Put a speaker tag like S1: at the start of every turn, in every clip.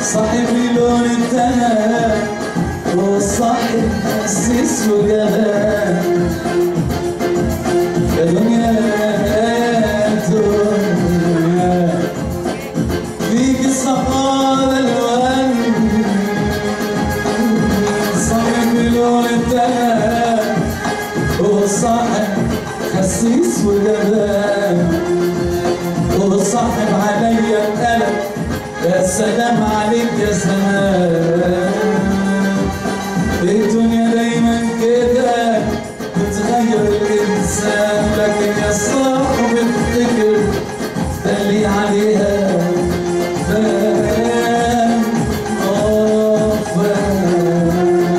S1: صاحبي لون التهاب وصاحب حسيس وجهاب يا دنيا يا دنيا فيك صفاء الالوان صاحب لون التهاب وصاحب حسيس وجبان وصاحب عليا القلب يا سلام عليك يا زمان الدنيا دايما كده بتغير الانسان لكن يا صاحبي افتكر ده اللي عليها فان اه فان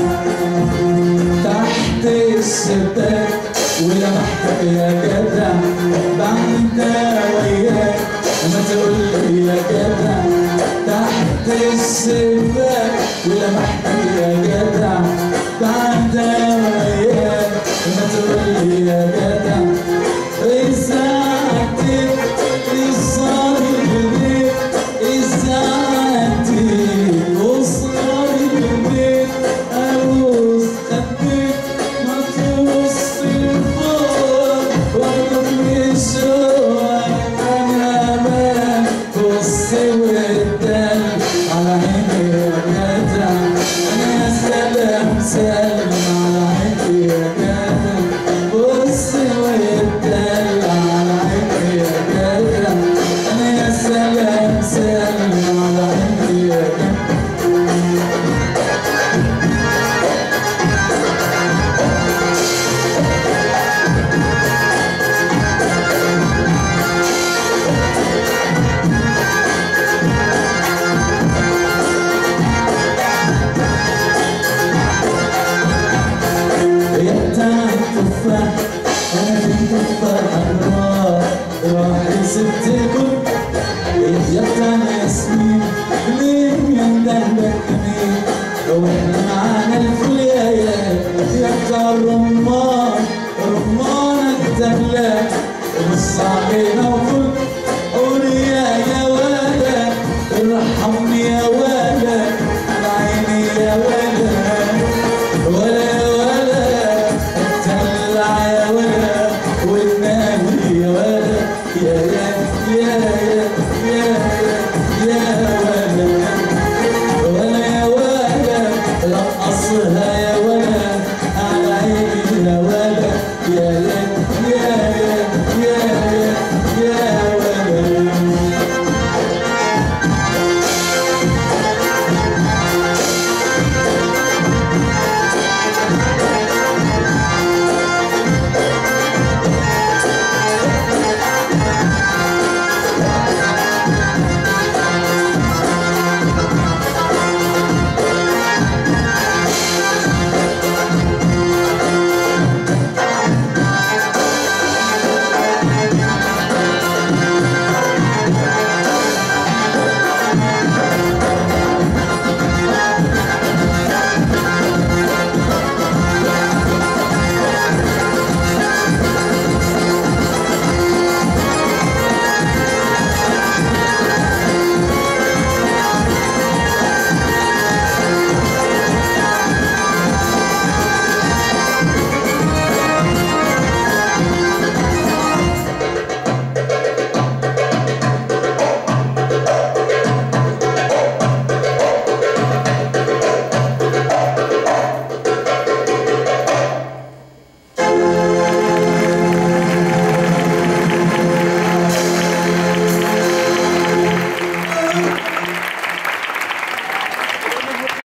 S1: تحت الشباك ولمحتك يا جدع بعد وياك ما تقول لي يا جدع تحت الشباك ولمحتك يا جدع بعد وياك ما تقول لي يا جدع إذا عديت الصالح البيت إذا عديت وصالح البيت أبوس خديت ما توصي الفوق وأنا الشوق أنا أمان توصي والدل على عيني يا جدع أنا سلام سلم على عيني يا جدع بصي والدل على عيني يا جدع أنا يا سلام سلم على عيني يا جدع يا بتاع التفاح انا كنت تفاح النار راح سبت الكل يا بتاع ياسمين مين يندهلك مين لو احنا معانا الفل يا يا يا بتاع الرمان رمانك دهلك بص علينا